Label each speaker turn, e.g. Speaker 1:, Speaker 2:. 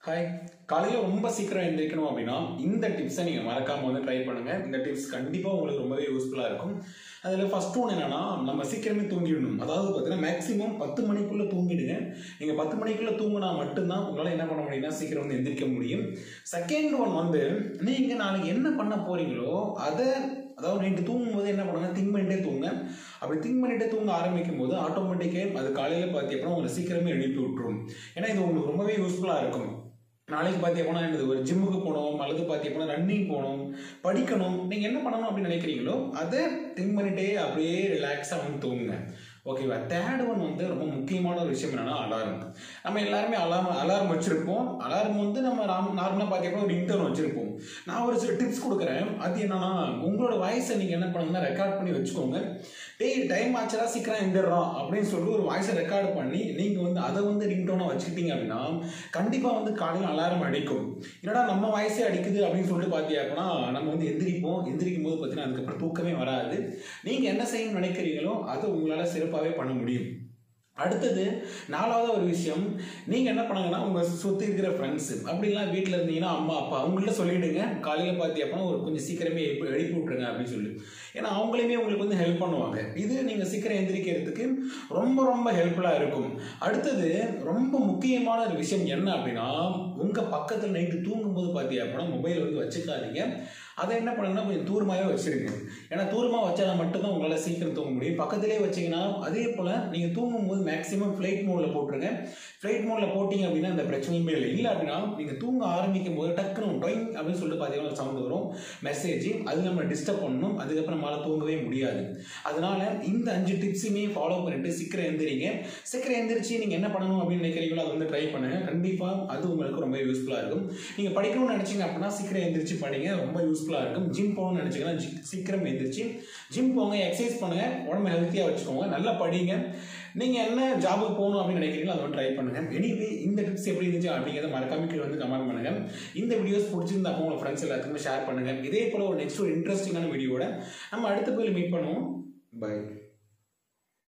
Speaker 1: hi காலையில் ரொம்ப சீக்கிரம் எழுந்திரிக்கணும் அப்படின்னா இந்த டிப்ஸை நீங்கள் மறக்காம வந்து ட்ரை பண்ணுங்க இந்த டிப்ஸ் கண்டிப்பாக உங்களுக்கு ரொம்பவே யூஸ்ஃபுல்லாக இருக்கும் அதில் ஃபர்ஸ்ட் ஒன்று என்னன்னா நம்ம சீக்கிரமே தூங்கிடணும் அதாவது பார்த்தீங்கன்னா மேக்ஸிமம் பத்து மணிக்குள்ளே தூங்கிடுங்க நீங்கள் பத்து மணிக்குள்ளே தூங்கினா மட்டும்தான் உங்களால் என்ன பண்ண முடியும்னா சீக்கிரம் வந்து எந்திரிக்க முடியும் செகண்ட் ஒன் வந்து நீங்கள் நாளைக்கு என்ன பண்ண போறீங்களோ அதை அதாவது நைட்டு தூங்கும்போது என்ன பண்ணுங்க திங்க் பண்ணிட்டே தூங்க அப்படி திங்க் பண்ணிட்டே தூங்க ஆரம்பிக்கும் போது ஆட்டோமேட்டிக்காக அது காலையில் பார்த்தீங்கன்னா உங்களை சீக்கிரமே எழுப்பி விட்டுரும் ஏன்னா இது உங்களுக்கு ரொம்பவே யூஸ்ஃபுல்லாக இருக்கும் நாளைக்கு பார்த்தீங்கன்னா என்னது ஒரு ஜிம்முக்கு போகணும் அல்லது பார்த்தீங்கன்னா ரன்னிங் போகணும் படிக்கணும் நீங்கள் என்ன பண்ணணும் அப்படின்னு நினைக்கிறீங்களோ அதை திங்க் பண்ணிட்டே அப்படியே ரிலாக்ஸாக வந்து தூங்குங்க ஓகேவா தேர்ட் ஒன் வந்து ரொம்ப முக்கியமான ஒரு விஷயம் என்னன்னா அலாரம் நம்ம எல்லாருமே அலாரம் அலாரம் வச்சிருப்போம் அலாரம் வந்து நம்ம நார்மலாக பார்த்தீங்கன்னா ஒரு இன்டர்ன் வச்சிருப்போம் நான் ஒரு சில டிப்ஸ் கொடுக்குறேன் அது என்னன்னா உங்களோட வாய்ஸை நீங்கள் என்ன பண்ணுங்கன்னா ரெக்கார்ட் பண்ணி வச்சுக்கோங்க டேய் டைம் ஆச்சுடா சீக்கிரம் எந்திர்றோம் அப்படின்னு சொல்லி ஒரு வாய்ஸை ரெக்கார்ட் பண்ணி நீங்கள் வந்து அதை வந்து ரிங்டோனாக வச்சுக்கிட்டீங்க அப்படின்னா கண்டிப்பாக வந்து காலையில் அலாரம் அடிக்கும் என்னடா நம்ம வாய்ஸே அடிக்குது அப்படின்னு சொல்லிட்டு பார்த்தீங்கன்னா நம்ம வந்து எந்திரிப்போம் எந்திரிக்கும் போது பார்த்தீங்கன்னா அதுக்கப்புறம் தூக்கமே வராது நீங்கள் என்ன செய்யணும்னு நினைக்கிறீங்களோ அதை உங்களால் சிறப்பாகவே பண்ண முடியும் அடுத்தது நாலாவது ஒரு விஷயம் நீங்கள் என்ன பண்ணுங்கன்னா உங்கள் சுற்றி இருக்கிற ஃப்ரெண்ட்ஸு அப்படிலாம் வீட்டில் இருந்தீங்கன்னா அம்மா அப்பா அவங்கள்ட்ட சொல்லிவிடுங்க காலையில் பார்த்தி அப்படின்னா ஒரு கொஞ்சம் சீக்கிரமே எழுப்பி எழுப்பி விட்ருங்க அப்படின்னு சொல்லி ஏன்னா அவங்களையுமே உங்களுக்கு வந்து ஹெல்ப் பண்ணுவாங்க இது நீங்கள் சீக்கிரம் எந்திரிக்கிறதுக்கு ரொம்ப ரொம்ப ஹெல்ப்ஃபுல்லாக இருக்கும் அடுத்தது ரொம்ப முக்கியமான ஒரு விஷயம் என்ன அப்படின்னா உங்கள் பக்கத்தில் நைட்டு தூங்கும்போது பார்த்தி அப்படின்னா மொபைல் வந்து வச்சுக்காதீங்க அதை என்ன பண்ணுங்கன்னா கொஞ்சம் தூரமாகவே வச்சுருங்க ஏன்னா தூரமாக வச்சா மட்டும்தான் உங்களால் சீக்கிரம் தூங்க முடியும் பக்கத்திலே வச்சிங்கன்னா அதே போல் நீங்கள் தூங்கும்போது மேக்ஸிமம் ஃப்ளைட் மோடில் போட்டுருங்க ஃப்ளைட் மோடில் போட்டிங்க அப்படின்னா இந்த பிரச்சனையுமே இல்லை இல்லை அப்படின்னா நீங்கள் தூங்க ஆரம்பிக்கும் போது டக்குனு டொயிங் அப்படின்னு சொல்லிட்டு பார்த்தீங்கன்னா சவுண்ட் வரும் மெசேஜ் அது நம்ம டிஸ்டர்ப் பண்ணணும் அதுக்கப்புறம் மேலே தூங்கவே முடியாது அதனால இந்த அஞ்சு டிப்ஸுமே ஃபாலோ பண்ணிட்டு சீக்கிரம் எந்திரிங்க சீக்கிரம் எந்திரிச்சு நீங்கள் என்ன பண்ணணும் அப்படின்னு நினைக்கிறீங்களோ அதை வந்து ட்ரை பண்ணுங்க கண்டிப்பாக அது உங்களுக்கு ரொம்ப யூஸ்ஃபுல்லாக இருக்கும் நீங்கள் படிக்கணும்னு நினச்சிங்க அப்படின்னா சீக்கிரம் எந்திரிச்சு படிங்க ரொம்ப யூஸ்ஃபுல்லாக இருக்கும் ஜிம் போகணும்னு நினச்சிங்கன்னா சீக்கிரம் எந்திரிச்சு ஜிம் போங்க எக்ஸசைஸ் பண்ணுங்க உடம்பு ஹெல்த்தியாக வச்சுக்கோங்க நல்லா படிங்க நீங்கள் என்ன ஜாபுக்கு போகணும் அப்படின்னு நினைக்கிறீங்களோ அதை ட்ரை பண்ணுங்க எனிவே இந்த டிப்ஸ் எப்படி இருந்துச்சு அப்படிங்கிறத மறக்காம கீழே வந்து கமெண்ட் பண்ணுங்க இந்த வீடியோஸ் பிடிச்சிருந்தா அப்போ உங்கள் ஃப்ரெண்ட்ஸ் எல்லாத்துக்குமே ஷேர் பண்ணுங்க இதே போல ஒரு நெக்ஸ்ட் ஒரு இன்ட்ரெஸ்டிங்கான வீடியோட நம்ம அடுத்த போய் மீட் பண்ணுவோம் பை